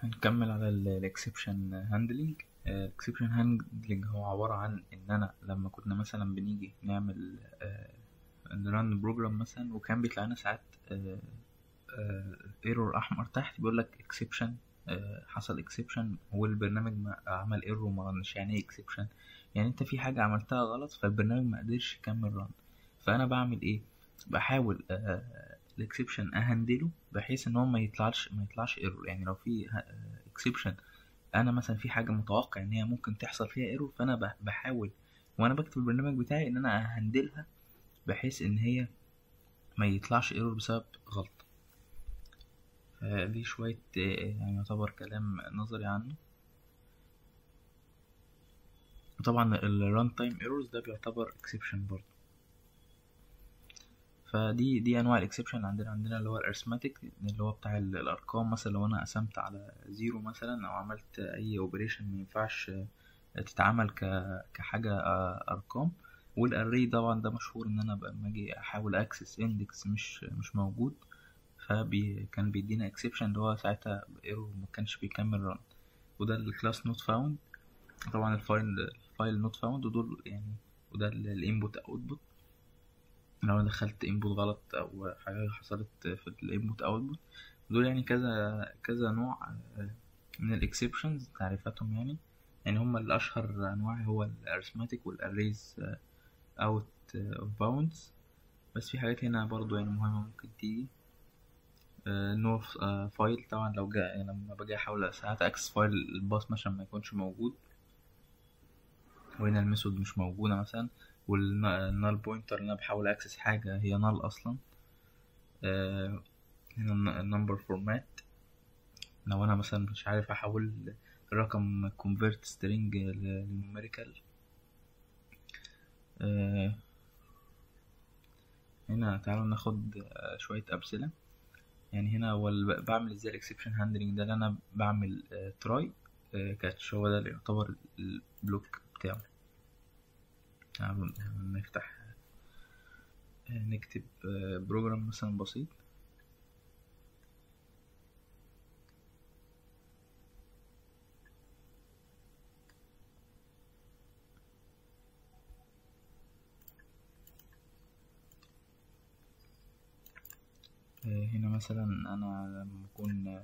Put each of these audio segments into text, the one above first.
هنكمل على الاكسبشن هاندلنج الاكسبشن هاندلنج هو عبارة عن ان انا لما كنا مثلا بنيجي نعمل نرن بروجرام مثلا وكان بيطلع لنا ساعات ايرور احمر تحت بيقول لك اكسبشن حصل اكسبشن والبرنامج ما عمل ايرور ما رنش يعني ايه اكسبشن يعني انت في حاجة عملتها غلط فالبرنامج ما قدرش يكمل رن فانا بعمل ايه بحاول الاكسبشن اهندله بحيث ان هو ما يطلعش ما يطلعش ايرور يعني لو في اكسبشن انا مثلا في حاجه متوقع ان هي ممكن تحصل فيها ايرور فانا بحاول وانا بكتب البرنامج بتاعي ان انا اهندلها بحيث ان هي ما يطلعش ايرور بسبب غلطه دي شويه يعني يعتبر كلام نظري عنه طبعا الران تايم ايرورز ده بيعتبر اكسبشن برضه فدي دي انواع الاكسبشن عندنا عندنا اللي هو الارثماتيك اللي هو بتاع الارقام مثلا لو انا قسمت على زيرو مثلا او عملت اي اوبريشن ما ينفعش تتعمل كحاجه ارقام والاري طبعا ده مشهور ان انا لما اجي احاول اكسس اندكس مش مش موجود فبي كان بيدينا اكسبشن اللي هو ساعتها ايرور ما كانش بيكمل ران وده الكلاس نوت فاوند طبعا الفايل الفايل نوت فاوند ودول يعني وده الانبوت اوتبوت لو انا دخلت انبوت غلط او حاجه حصلت في الانبوت اوتبوت دول يعني كذا كذا نوع من الاكسبشنز تعريفاتهم يعني يعني هما الاشهر انواع هو الارثماتيك والاريز اوت اوف باوندز بس في حاجات هنا برضو يعني مهمه ممكن تيجي نو فايل طبعا لو جاء يعني لما باجي احاول ساعات اكسس فايل الباص مثلا ما يكونش موجود وهنا الميثود مش موجوده مثلا والنال بوينتر اللي انا بحاول اكسس حاجه هي نال اصلا آه هنا النمبر فورمات لو انا مثلا مش عارف احول رقم convert string لنوميريكال آه هنا تعالوا ناخد شوية أمثلة يعني هنا هو بعمل ازاي الاكسبشن هاندلنج ده اللي انا بعمل تراي كاتش هو ده اللي يعتبر البلوك بتاعه تعالوا نفتح نكتب بروجرام مثلا بسيط هنا مثلا انا لما اكون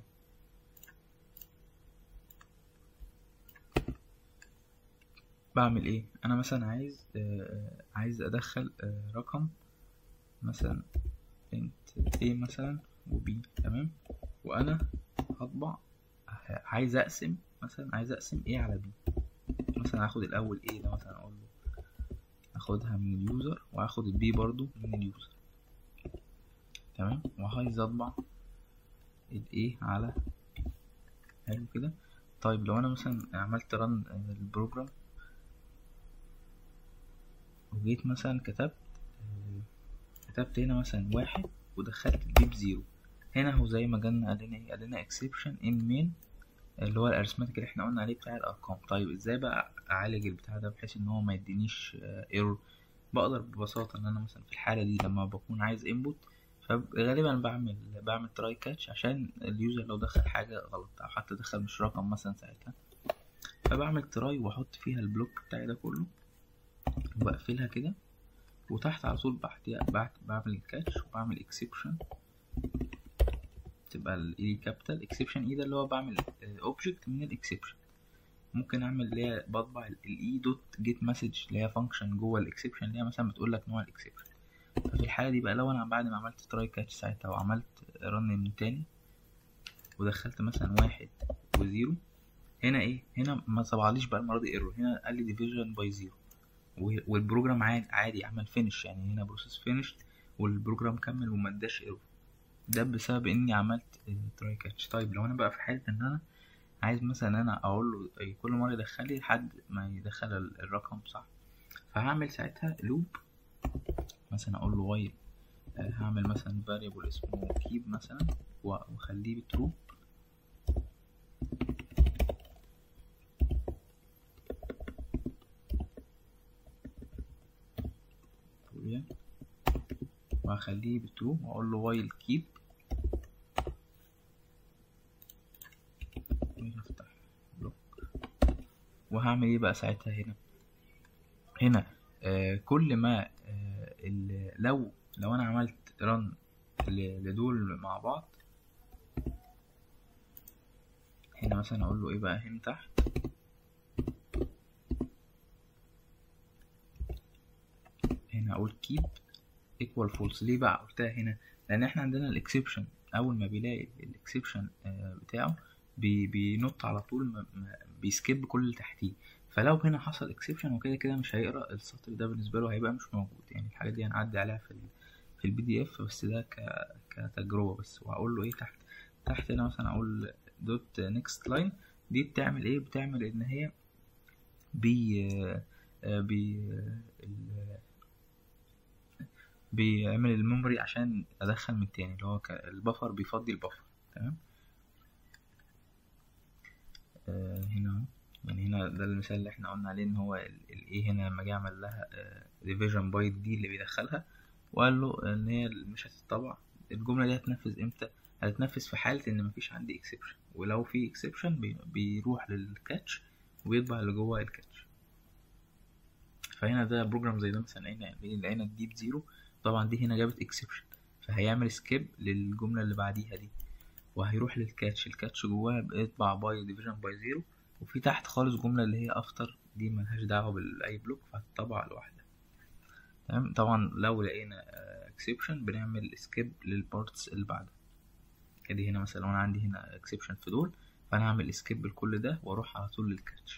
بعمل ايه انا مثلا عايز آه عايز ادخل آه رقم مثلا انت A مثلا وبي تمام وانا هطبع عايز اقسم مثلا عايز اقسم A على B مثلا هاخد الاول A ده مثلا اقول له اخدها من اليوزر واخد البي برضو من اليوزر تمام وعايز اطبع الايه على حلو كده طيب لو انا مثلا عملت رن البروجرام وجيت مثلا كتبت كتبت هنا مثلا واحد ودخلت البي بزيرو هنا هو زي ما جالنا قال لنا ايه قال لنا اكسبشن ان مين اللي هو الارثماتيك اللي احنا قلنا عليه بتاع الارقام طيب ازاي بقى اعالج البتاع ده بحيث ان هو ما يدينيش ايرور بقدر ببساطه ان انا مثلا في الحاله دي لما بكون عايز انبوت فغالبا بعمل بعمل تراي كاتش عشان اليوزر لو دخل حاجه غلط او حتى دخل مش رقم مثلا ساعتها فبعمل تراي واحط فيها البلوك بتاعي ده كله وبقفلها كده وتحت على طول بعد بعمل كاتش وبعمل اكسبشن تبقى الاي كابيتال اكسبشن اي ده اللي هو بعمل اوبجكت من الاكسبشن ممكن اعمل اللي هي بطبع الاي دوت جيت مسج اللي هي فانكشن جوه الاكسبشن اللي هي مثلا بتقول لك نوع الاكسبشن ففي الحاله دي بقى لو انا بعد ما عملت تراي كاتش ساعتها وعملت رن من تاني ودخلت مثلا واحد وزيرو هنا ايه هنا ما طبعليش بقى المره دي ايرور هنا قال لي ديفيجن باي زيرو والبروجرام عادي عادي عمل فينش يعني هنا بروسيس فينش والبروجرام كمل وما اداش ايرور ده بسبب اني عملت تراي كاتش طيب لو انا بقى في حاله ان انا عايز مثلا انا اقول له كل مره يدخل لي لحد ما يدخل الرقم صح فهعمل ساعتها لوب مثلا اقول له وايل هعمل مثلا variable اسمه keep مثلا واخليه بترو وهخليه بترو واقول له وايل keep وهعمل ايه بقى ساعتها هنا هنا آه كل ما آه ال- لو لو انا عملت رن لدول مع بعض هنا مثلا اقول له ايه بقى هنا تحت هنا اقول keep equal false ليه بقى قلتها هنا لان احنا عندنا الاكسبشن اول ما بيلاقي الاكسبشن بتاعه بي بينط على طول ما- ما- بيسكيب كل اللي تحتيه فلو هنا حصل اكسبشن وكده كده مش هيقرا السطر ده بالنسبه له هيبقى مش موجود يعني الحاجات دي هنعدي عليها في ال في البي دي اف بس ده ك كتجربه بس وهقول له ايه تحت تحت هنا مثلا اقول دوت نيكست لاين دي بتعمل ايه بتعمل ان هي بي آه، بي ال- بيعمل الميموري عشان ادخل من تاني اللي هو ك- البفر بيفضي البفر تمام آه هنا أهو. يعني هنا ده المثال اللي احنا قلنا عليه ان هو الايه هنا لما جه عمل لها ديفيجن بايت دي اللي بيدخلها وقال له ان هي مش هتطبع الجمله دي هتنفذ امتى هتنفذ في حاله ان مفيش عندي اكسبشن ولو في اكسبشن بيروح للكاتش ويطبع اللي جوه الكاتش فهنا ده بروجرام زي ده مثلا لقينا لقينا الديب زيرو طبعا دي هنا جابت اكسبشن فهيعمل سكيب للجمله اللي بعديها دي وهيروح للكاتش الكاتش جواها بيطبع باي ديفيجن باي زيرو وفي تحت خالص جمله اللي هي افتر دي ملهاش دعوه باي بلوك فهتطبع لوحدها تمام طبعا لو لقينا اكسبشن بنعمل سكيب للبارتس اللي بعدها ادي هنا مثلا لو انا عندي هنا اكسبشن في دول فانا هعمل سكيب لكل ده واروح على طول للكاتش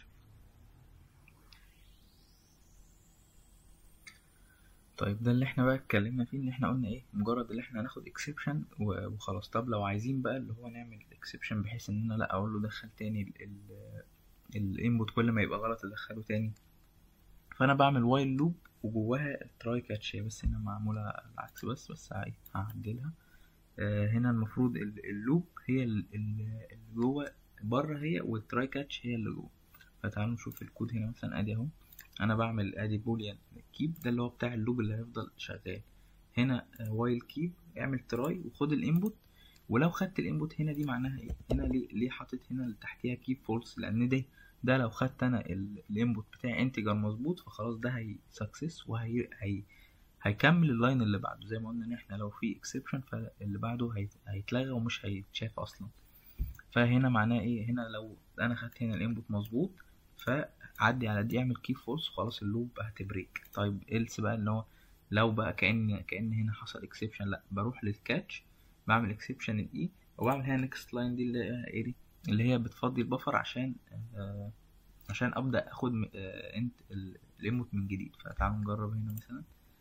طيب ده اللي احنا بقى اتكلمنا فيه ان احنا قلنا ايه مجرد ان احنا هناخد اكسبشن وخلاص طب لو عايزين بقى اللي هو نعمل اكسبشن بحيث ان انا لا اقول له دخل تاني الانبوت كل ما يبقى غلط ادخله تاني فانا بعمل وايل لوب وجواها تراي كاتش هي بس هنا معموله العكس بس بس هعي- هعدلها آه هنا المفروض ال- اللوب هي ال- ال- اللي جوه بره هي والتراي كاتش هي اللي جوه فتعالوا نشوف الكود هنا مثلا ادي اهو انا بعمل ادي بوليان كيب ده اللي هو بتاع اللوب اللي هيفضل شغال هنا وايل كيب اعمل تراي وخد الانبوت ولو خدت الانبوت هنا دي معناها ايه هنا ليه ليه حاطط هنا اللي تحتيها كيب فولس لان ده ده لو خدت انا الانبوت بتاعي انتجر مظبوط فخلاص ده هي سكسس وهي هي هيكمل اللاين اللي بعده زي ما قلنا ان احنا لو في اكسبشن فاللي بعده هيت- هيتلغى ومش هيتشاف اصلا فهنا معناه ايه هنا لو انا خدت هنا الانبوت مظبوط فعدي على دي اعمل كيب فولس خلاص اللوب هتبريك طيب إلس بقى اللي هو لو بقى كأن كأن هنا حصل اكسبشن لا بروح للكاتش بعمل اكسبشن الاي وبعمل هنا نيكست لاين دي اللي هي ايه دي اللي هي بتفضي البفر عشان آه عشان ابدا اخد م- آه انت الانبوت من جديد فتعالوا نجرب هنا مثلا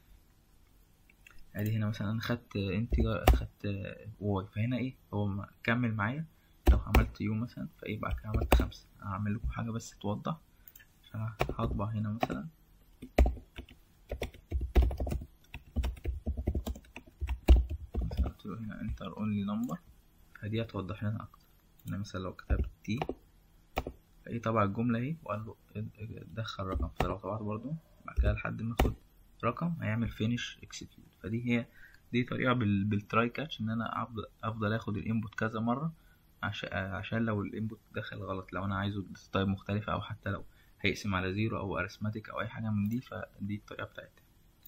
ادي هنا مثلا انا خدت انتجر خدت واي فهنا ايه هو ما- كمل معايا لو عملت يو مثلا فايه بعد كده عملت خمسة هعمل لكم حاجة بس توضح فهطبع هنا مثلا مثلا قلت له هنا enter only number فدي هتوضح لنا اكتر انا مثلا لو كتبت تي فايه طبع الجملة اهي وقال له اد- دخل رقم فلو طبعت برضو بعد كده لحد ما اخد رقم هيعمل finish execute فدي هي دي طريقة بال... بالتراي كاتش ان انا افضل افضل اخد الانبوت كذا مرة عشان عشان لو الانبوت دخل غلط لو انا عايزه بتايب مختلفة او حتى لو هيقسم على زيرو او ارثماتيك او اي حاجة من دي فدي الطريقة بتاعتها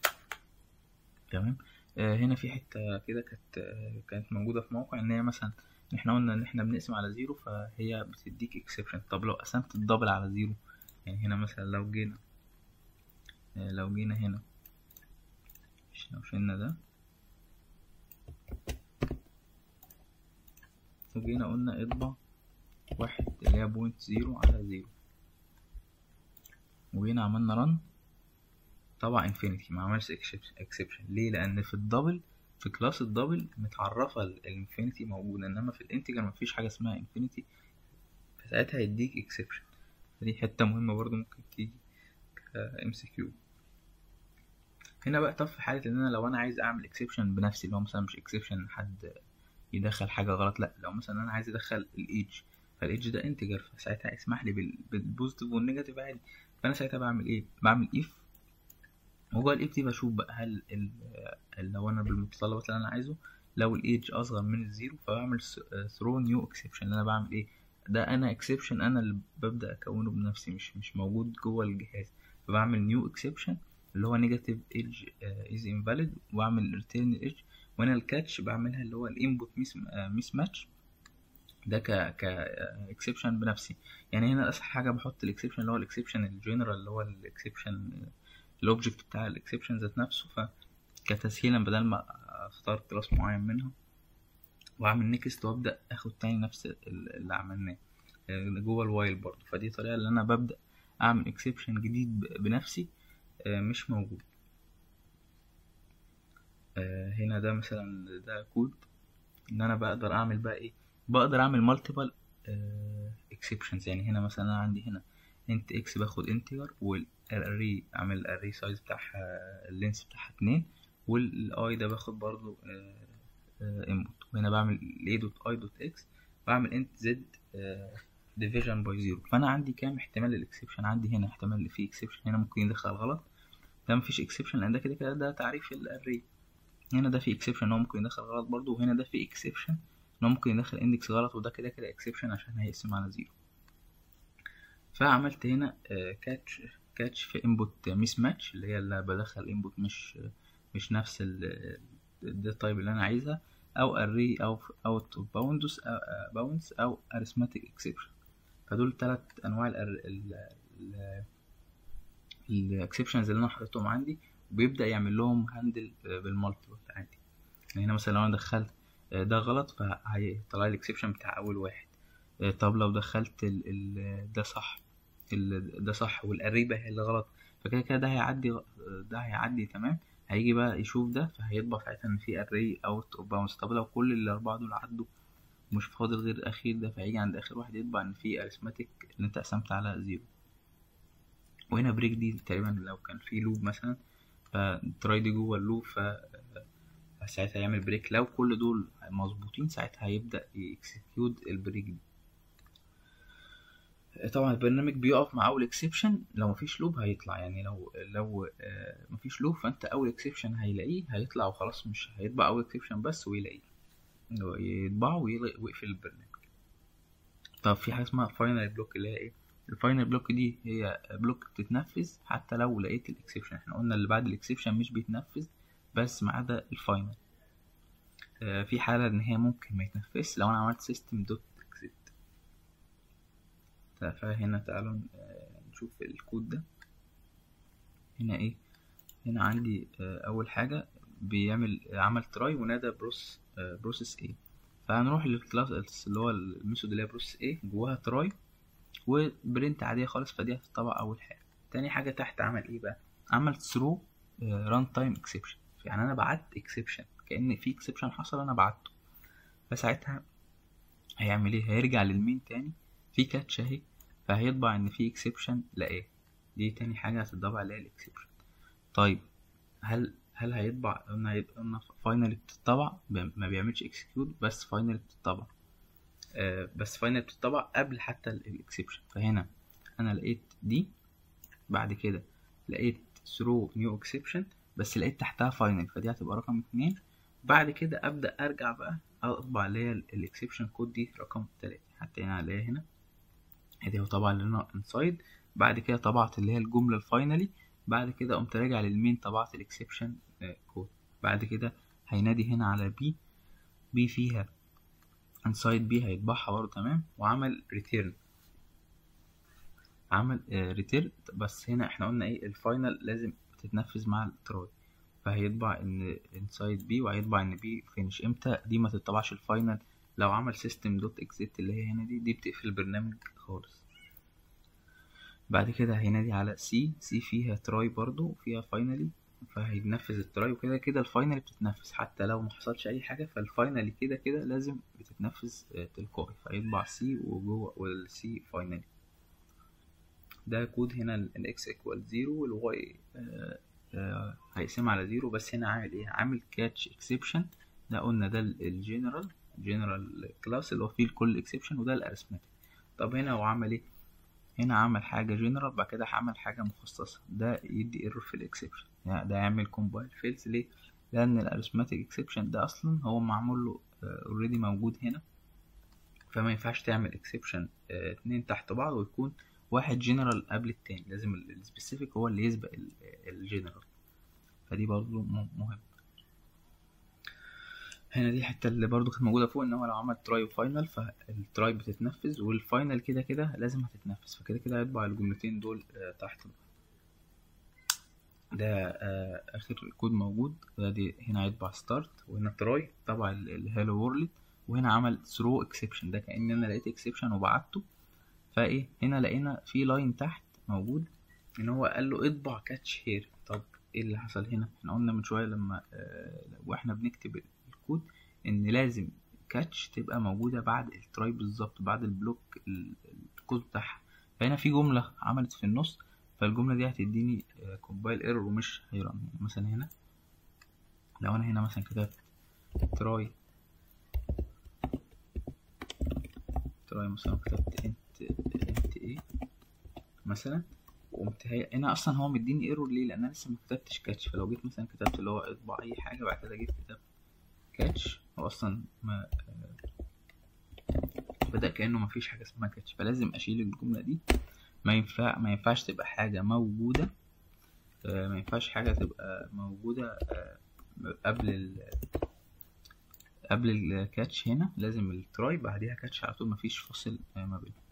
تمام آه هنا في حتة كده كانت آه كانت موجودة في موقع ان هي مثلا احنا قلنا ان احنا بنقسم على زيرو فهي بتديك اكسبشن طب لو قسمت الدبل على زيرو يعني هنا مثلا لو جينا آه لو جينا هنا لو شلنا ده وجينا قلنا اطبع واحد اللي هي بوينت زيرو على زيرو وجينا عملنا رن طبعا انفينيتي ما عملش اكسبشن ليه لان في الدبل في كلاس الدبل متعرفه الانفينيتي موجوده انما في الانتجر مفيش حاجه اسمها انفينيتي فساعتها يديك اكسبشن دي حته مهمه برضو ممكن تيجي ام سي كيو هنا بقى طب في حاله ان انا لو انا عايز اعمل اكسبشن بنفسي اللي هو مثلا مش اكسبشن حد يدخل حاجه غلط لا لو مثلا انا عايز ادخل الايدج فالايدج ده انتجر فساعتها يسمح لي بال- بالبوزيتيف والنيجاتيف عادي فانا ساعتها بعمل ايه بعمل اف وجوه الاف دي بشوف بقى هل ال- ال- لو انا بالمتطلبات اللي انا عايزه لو الايدج اصغر من الزيرو فبعمل ثرو نيو اكسبشن اللي انا بعمل ايه ده انا اكسبشن انا اللي ببدا اكونه بنفسي مش مش موجود جوه الجهاز فبعمل نيو اكسبشن اللي هو نيجاتيف ايدج از انفاليد واعمل ريتيرن ايدج وانا الكاتش بعملها اللي هو الانبوت ميس ماتش ده ك ك اكسبشن بنفسي يعني هنا اسهل حاجه بحط الاكسبشن اللي هو الاكسبشن الجنرال اللي هو الاكسبشن الاوبجكت بتاع الاكسبشن ذات نفسه فكتسهيلا بدل ما اختار كلاس معين منهم واعمل نيكست وابدا اخد تاني نفس اللي عملناه جوه الوايل برضه فدي طريقه اللي انا ببدا اعمل اكسبشن جديد بنفسي مش موجود هنا ده مثلا ده كود ان انا بقدر اعمل بقى ايه بقدر اعمل مالتيبل اكسبشنز يعني هنا مثلا انا عندي هنا انت اكس باخد انتجر والاري اعمل الاري سايز بتاعها اللينس بتاعها اتنين والاي ده باخد برضو انبوت وهنا بعمل الاي دوت اي دوت اكس بعمل انت زد ديفيجن باي زيرو فانا عندي كام احتمال الاكسبشن عندي هنا احتمال اللي فيه اكسبشن هنا ممكن يدخل غلط ده مفيش اكسبشن لان ده كده كده ده تعريف الاري هنا ده فيه اكسبشن ان هو ممكن يدخل غلط برضو وهنا ده فيه اكسبشن ان هو ممكن يدخل اندكس غلط وده كده كده اكسبشن عشان هيقسم على زيرو فعملت هنا كاتش كاتش في انبوت ميس ماتش اللي هي اللي بدخل انبوت مش مش نفس الداتا تايب اللي انا عايزها او اري او اوت اوف باوندز باوندز او اريثماتيك اكسبشن فدول ثلاث انواع الاكسبشنز اللي انا حطيتهم عندي وبيبدا يعمل لهم هاندل بالمالتيبل عادي يعني هنا مثلا لو انا دخلت ده غلط فهيطلع لي الاكسبشن بتاع اول واحد طب لو دخلت ال ال ده صح ال ده صح والقريبة هي اللي غلط فكده كده ده هيعدي ده هيعدي تمام هيجي بقى يشوف ده فهيطبع ساعتها ان في اري اوت اوف باونس طب لو كل الاربعه دول عدوا ومش فاضل غير الاخير ده فهيجي عند اخر واحد يطبع ان في اريثماتيك اللي انت قسمت على زيرو وهنا بريك دي تقريبا لو كان في لوب مثلا فتراي دي جوه اللوب ف ساعتها يعمل بريك لو كل دول مظبوطين ساعتها هيبدأ يكسكيوت البريك دي طبعا البرنامج بيقف مع اول اكسبشن لو مفيش لوب هيطلع يعني لو لو مفيش لوب فانت اول اكسبشن هيلاقيه هيطلع وخلاص مش هيطبع اول اكسبشن بس ويلاقيه يطبعه ويقفل البرنامج طب في حاجه اسمها فاينل بلوك اللي هي ايه الفاينل بلوك دي هي بلوك بتتنفذ حتى لو لقيت الاكسبشن احنا قلنا اللي بعد الاكسبشن مش بيتنفذ بس ما عدا الفاينل آه في حالة ان هي ممكن ما يتنفذش لو انا عملت سيستم دوت اكزيت فهنا تعالوا نشوف الكود ده هنا ايه هنا عندي آه اول حاجة بيعمل عمل تراي ونادى بروس آه بروسيس ايه فهنروح للكلاس اللي هو الميثود اللي هي بروسيس ايه جواها تراي وبرنت عادية خالص فدي هتطبع اول حاجة تاني حاجة تحت عمل ايه بقى عمل ثرو ران تايم اكسبشن يعني انا بعت اكسبشن كان في اكسبشن حصل انا بعته فساعتها هيعمل ايه هيرجع للمين تاني في كاتش اهي فهيطبع ان في اكسبشن لقاه دي تاني حاجه هتطبع اللي هي الاكسبشن طيب هل هل هيطبع قلنا قلنا فاينل بتطبع ما بيعملش اكسكيوت بس فاينل بتطبع آه بس فاينل بتطبع قبل حتى الاكسبشن فهنا انا لقيت دي بعد كده لقيت through new exception بس لقيت تحتها فاينل فدي هتبقى رقم اتنين بعد كده ابدا ارجع بقى اطبع اللي هي الاكسبشن كود دي رقم تلاتة حتى هنا عليها هنا ادي هو طبعا لنا انسايد بعد كده طبعت اللي هي الجمله الفاينلي بعد كده قمت راجع للمين طبعت الاكسبشن كود بعد كده هينادي هنا على بي بي فيها انسايد بي هيطبعها برضه تمام وعمل ريتيرن عمل ريتيرن بس هنا احنا قلنا ايه الفاينل لازم تتنفذ مع التراي فهيطبع ان انسايد بي وهيطبع ان بي فينش امتى دي ما تطبعش الفاينل لو عمل سيستم دوت اكزيت اللي هي هنا دي دي بتقفل البرنامج خالص بعد كده هينادي على سي سي فيها تراي برضو فيها فاينلي فهينفذ التراي وكده كده الفاينل بتتنفذ حتى لو ما حصلش اي حاجه فالفاينل كده كده لازم بتتنفذ تلقائي فيطبع سي وجوه والسي فاينلي ده كود هنا الاكس ايكوال زيرو والواي هيقسم على زيرو بس هنا عامل ايه عامل كاتش اكسبشن ده قلنا ده الجنرال جنرال كلاس اللي هو فيه الكل اكسبشن وده الارثماتيك طب هنا هو عمل ايه هنا عمل حاجه جنرال بعد كده عمل حاجه مخصصه ده يدي ايرور في الاكسبشن يعني ده يعمل كومبايل فيلز ليه لان الارثماتيك اكسبشن ده اصلا هو معمول له اوريدي موجود هنا فما ينفعش تعمل اكسبشن اتنين تحت بعض ويكون واحد جنرال قبل التاني لازم السبيسيفيك هو اللي يسبق الجنرال فدي برضو مهم هنا دي الحته اللي برضو كانت موجوده فوق ان هو لو عمل تراي وفاينل فالتراي بتتنفذ والفاينل كده كده لازم هتتنفذ فكده كده هيطبع الجملتين دول تحت بعض ده آه اخر الكود موجود ده دي هنا هيطبع ستارت وهنا تراي طبع الهالو وورلد وهنا عمل ثرو اكسبشن ده كأن انا لقيت اكسبشن وبعته فايه هنا لقينا في لاين تحت موجود ان هو قال له اطبع كاتش هير طب ايه اللي حصل هنا احنا قلنا من شويه لما آه واحنا بنكتب الكود ان لازم كاتش تبقى موجوده بعد التراي بالظبط بعد البلوك الكود بتاعها فهنا في جمله عملت في النص فالجمله دي هتديني كومبايل ايرور ومش هيرن يعني مثلا هنا لو انا هنا مثلا كتبت تراي تراي مثلا كتبت انت انت ايه مثلا وقمت هي هنا اصلا هو مديني ايرور ليه لان انا لسه ما كتبتش كاتش فلو جيت مثلا كتبت اللي هو اطبع اي حاجه بعد كده جيت كتبت كاتش هو اصلا ما بدا كانه ما فيش حاجه اسمها كاتش فلازم اشيل الجمله دي ما ينفع ما ينفعش تبقى حاجه موجوده ما ينفعش حاجه تبقى موجوده قبل ال قبل الكاتش هنا لازم التراي بعديها كاتش على طول مفيش فاصل ما بينهم